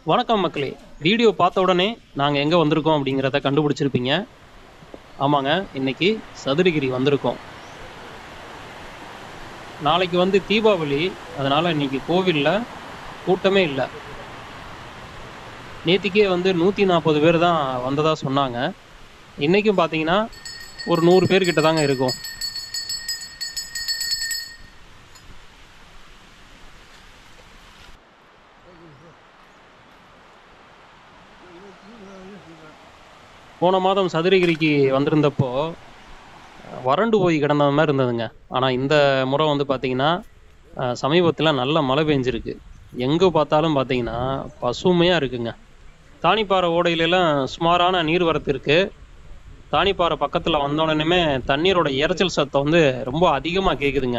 வணக்கம் மக்களே வீடியோ பார்த்த உடனே நாங்கள் எங்கே வந்திருக்கோம் அப்படிங்கிறத கண்டுபிடிச்சிருப்பீங்க ஆமாங்க இன்னைக்கு சதுரகிரி வந்திருக்கோம் நாளைக்கு வந்து தீபாவளி அதனால் இன்னைக்கு கோவிலில் கூட்டமே இல்லை நேத்திக்கே வந்து நூற்றி நாற்பது பேர் தான் வந்ததாக சொன்னாங்க இன்றைக்கும் பார்த்தீங்கன்னா ஒரு நூறு பேர் கிட்ட தாங்க இருக்கும் போன மாதம் சதுரகிரிக்கு வந்திருந்தப்போ வறண்டு போய் கிடந்த மாதிரி இருந்ததுங்க ஆனால் இந்த முறை வந்து பார்த்தீங்கன்னா சமீபத்தில் நல்ல மழை பெஞ்சிருக்கு எங்கே பார்த்தாலும் பார்த்தீங்கன்னா பசுமையாக இருக்குங்க தானிப்பாறை ஓடையிலலாம் சுமாரான நீர்வரத்து இருக்குது தானிப்பாறை பக்கத்தில் வந்த உடனேமே தண்ணீரோட இரைச்சல் சத்தம் வந்து ரொம்ப அதிகமாக கேட்குதுங்க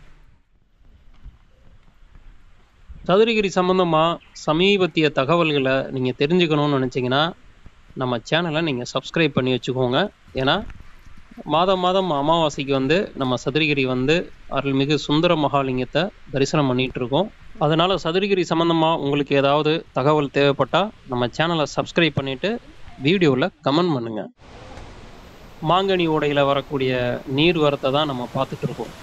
சதுரகிரி சம்மந்தமாக சமீபத்திய தகவல்களை நீங்கள் தெரிஞ்சுக்கணும்னு நினச்சிங்கன்னா நம்ம சேனலை நீங்கள் சப்ஸ்கிரைப் பண்ணி வச்சுக்கோங்க ஏன்னா மாதம் மாதம் அமாவாசைக்கு வந்து நம்ம சதுரகிரி வந்து அருள்மிகு சுந்தர மகாலிங்கத்தை தரிசனம் பண்ணிட்டு இருக்கோம் அதனால சதுரகிரி சம்மந்தமாக உங்களுக்கு ஏதாவது தகவல் தேவைப்பட்டால் நம்ம சேனலை சப்ஸ்கிரைப் பண்ணிவிட்டு வீடியோவில் கமெண்ட் பண்ணுங்கள் மாங்கனி ஓடையில் வரக்கூடிய நீர் வரத்தை தான் நம்ம பார்த்துட்டு இருக்கோம்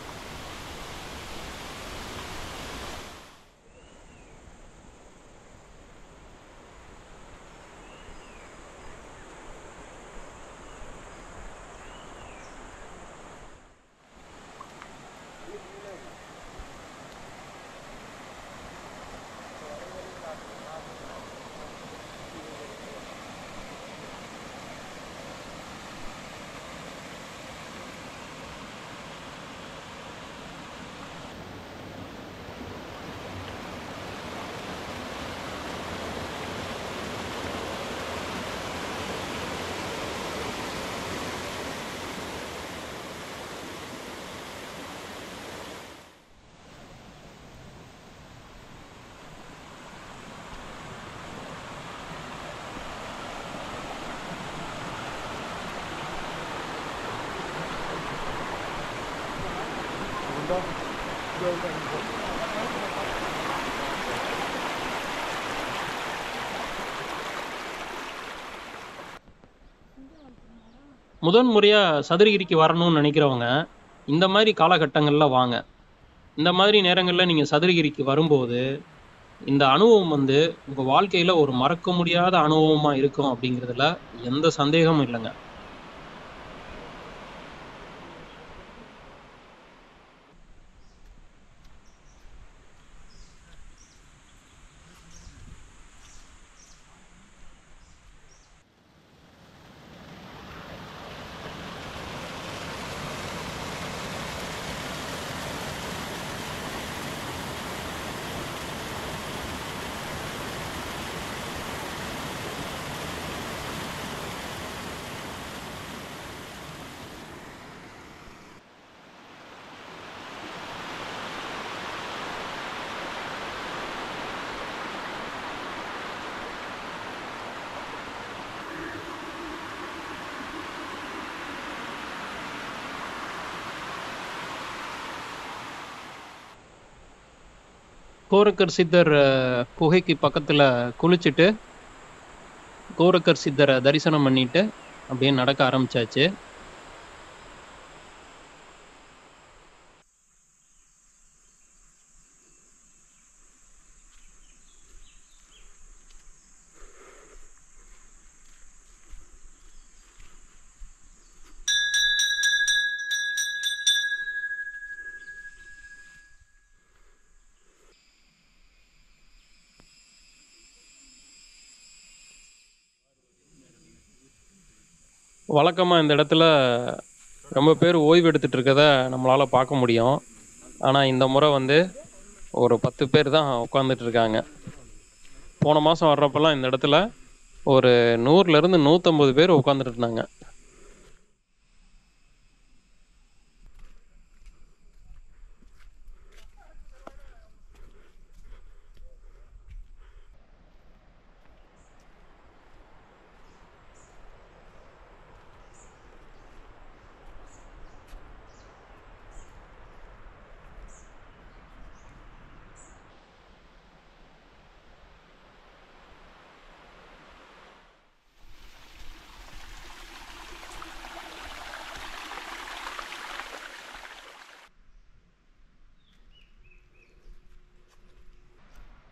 முதன் முறையாக சதுரகிரிக்கு வரணும்னு நினைக்கிறவங்க இந்த மாதிரி காலகட்டங்களில் வாங்க இந்த மாதிரி நேரங்களில் நீங்கள் சதுரகிரிக்கு வரும்போது இந்த அனுபவம் வந்து உங்கள் வாழ்க்கையில் ஒரு மறக்க முடியாத அனுபவமாக இருக்கும் அப்படிங்கிறதுல எந்த சந்தேகமும் இல்லைங்க கோரக்கர் சித்தர் அஹ், குகைக்கு பக்கத்தில் குளிச்சுட்டு கோரக்கர் சித்தரை தரிசனம் பண்ணிட்டு அப்படியே நடக்க ஆரம்பிச்சாச்சு வழக்கமாக இந்த இடத்துல ரொம்ப பேர் ஓய்வு எடுத்துட்டு இருக்கத நம்மளால் பார்க்க முடியும் ஆனால் இந்த முறை வந்து ஒரு பத்து பேர் தான் உட்காந்துட்டு இருக்காங்க போன மாதம் வர்றப்பெல்லாம் இந்த இடத்துல ஒரு நூறுலேருந்து நூற்றம்பது பேர் உட்காந்துட்டு இருந்தாங்க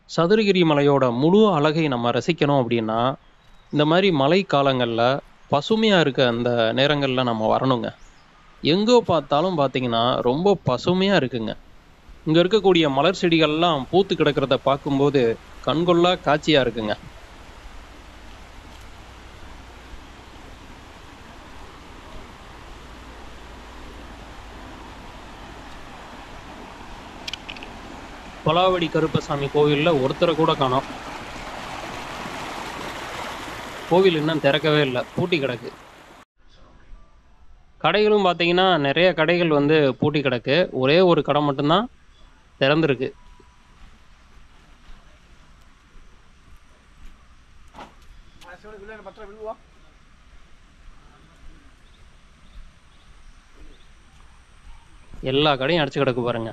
சதுரகிரி மலையோட முழு அழகை நம்ம ரசிக்கணும் அப்படின்னா இந்த மாதிரி மழை காலங்களில் பசுமையாக இருக்க அந்த நேரங்களில் நம்ம வரணுங்க எங்கோ பார்த்தாலும் பார்த்தீங்கன்னா ரொம்ப பசுமையாக இருக்குங்க இங்கே இருக்கக்கூடிய மலர் செடிகள்லாம் பூத்து கிடக்கிறத பார்க்கும்போது கண்கொள்ளா காட்சியாக இருக்குங்க கொலாவடி கருப்பசாமி கோவிலில் ஒருத்தரை கூட காணோம் கோவில் இன்னும் திறக்கவே இல்லை பூட்டி கிடக்கு கடைகளும் பார்த்தீங்கன்னா நிறைய கடைகள் வந்து பூட்டி கிடக்கு ஒரே ஒரு கடை மட்டும்தான் திறந்திருக்கு எல்லா கடையும் அடைச்சு கிடக்கு பாருங்க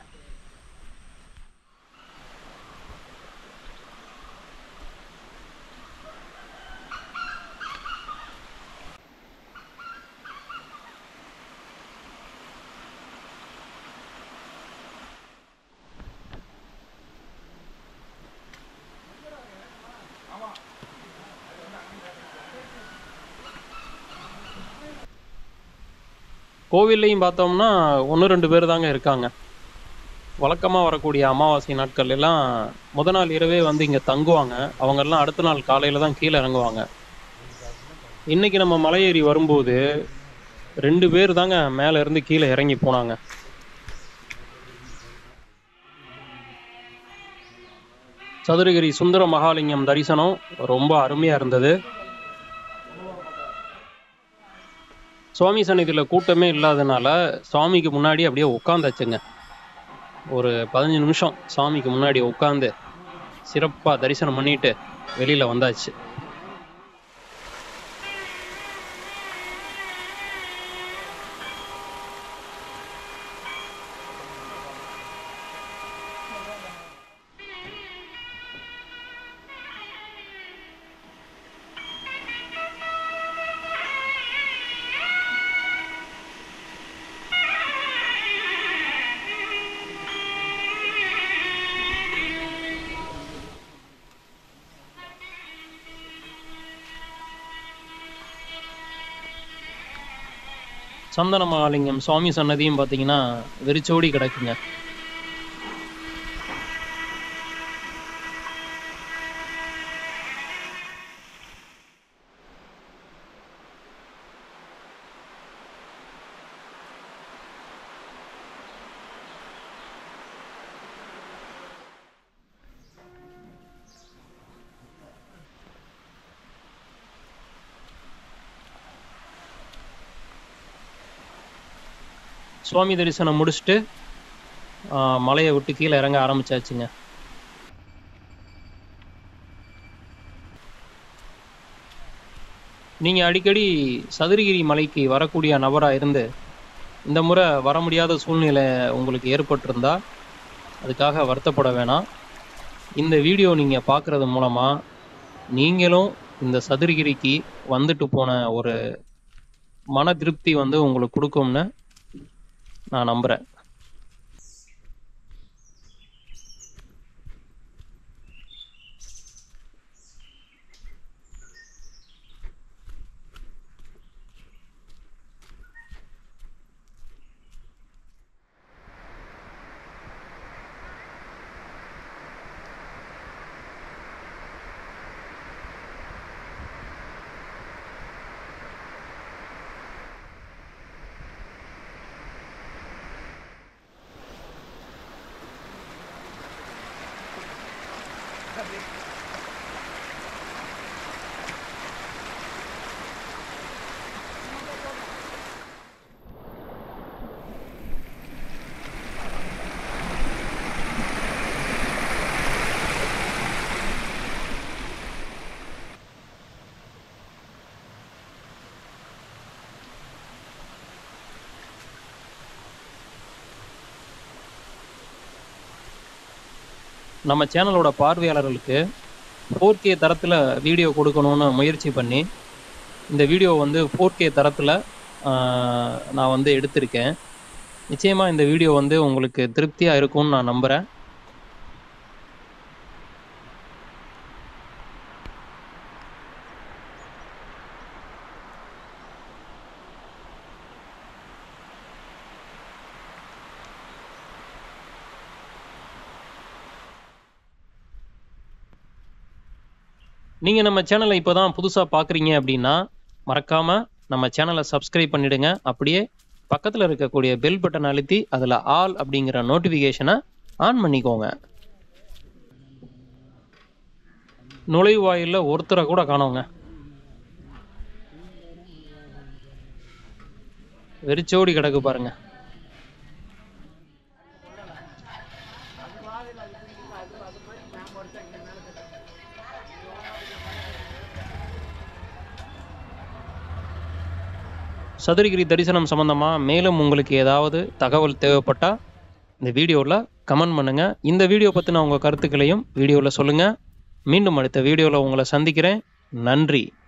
கோவில்லையும் பார்த்தோம்னா ஒன்று ரெண்டு பேர் தாங்க இருக்காங்க வழக்கமாக வரக்கூடிய அமாவாசை நாட்கள் எல்லாம் முத நாள் இரவே வந்து இங்கே தங்குவாங்க அவங்கெல்லாம் அடுத்த நாள் காலையில் தான் கீழே இறங்குவாங்க இன்னைக்கு நம்ம மலை ஏறி வரும்போது ரெண்டு பேர் தாங்க மேலே இருந்து கீழே இறங்கி போனாங்க சதுரகிரி சுந்தர மகாலிங்கம் தரிசனம் ரொம்ப அருமையாக இருந்தது சுவாமி சந்நிதியில் கூட்டமே இல்லாதனால சுவாமிக்கு முன்னாடி அப்படியே உட்காந்தாச்சுங்க ஒரு பதினஞ்சு நிமிஷம் சாமிக்கு முன்னாடி உட்காந்து சிறப்பாக தரிசனம் பண்ணிட்டு வெளியில் வந்தாச்சு சந்தன மகாலிங்கம் சுவாமி சன்னதியும் பார்த்தீங்கன்னா வெறிச்சோடி கிடக்குங்க சுவாமி தரிசனம் முடிச்சுட்டு ஆ, மலையை விட்டு கீழே இறங்க ஆரம்பிச்சாச்சுங்க நீங்கள் அடிக்கடி சதுரகிரி மலைக்கு வரக்கூடிய நபராக இருந்து இந்த முறை வர முடியாத சூழ்நிலை உங்களுக்கு ஏற்பட்டிருந்தா அதுக்காக வருத்தப்பட வேணாம் இந்த வீடியோ நீங்கள் பார்க்குறது மூலமாக நீங்களும் இந்த சதுரகிரிக்கு வந்துட்டு போன ஒரு மன திருப்தி வந்து உங்களுக்கு கொடுக்கும்னு நான் நம்புகிறேன் நம்ம சேனலோட பார்வையாளர்களுக்கு ஃபோர் கே தரத்தில் வீடியோ கொடுக்கணும்னு முயற்சி பண்ணி இந்த வீடியோ வந்து ஃபோர் கே தரத்தில் நான் வந்து எடுத்திருக்கேன் நிச்சயமாக இந்த வீடியோ வந்து உங்களுக்கு திருப்தியாக இருக்கும்னு நான் நம்புகிறேன் நீங்கள் நம்ம சேனலை இப்போ தான் புதுசாக பார்க்குறீங்க அப்படின்னா மறக்காமல் நம்ம சேனலை சப்ஸ்கிரைப் பண்ணிடுங்க அப்படியே பக்கத்தில் இருக்கக்கூடிய பெல் பட்டன் அழுத்தி அதில் ஆல் அப்படிங்கிற நோட்டிஃபிகேஷனை ஆன் பண்ணிக்கோங்க நுழைவாயிலில் ஒருத்தரை கூட காணோங்க வெறிச்சோடி கிடக்கு பாருங்க சதுரகிரி தரிசனம் சம்பந்தமாக மேலும் உங்களுக்கு ஏதாவது தகவல் தேவைப்பட்டால் இந்த வீடியோவில் கமெண்ட் பண்ணுங்கள் இந்த வீடியோ பற்றின உங்கள் கருத்துக்களையும் வீடியோவில் சொல்லுங்கள் மீண்டும் அடுத்த வீடியோவில் உங்களை சந்திக்கிறேன் நன்றி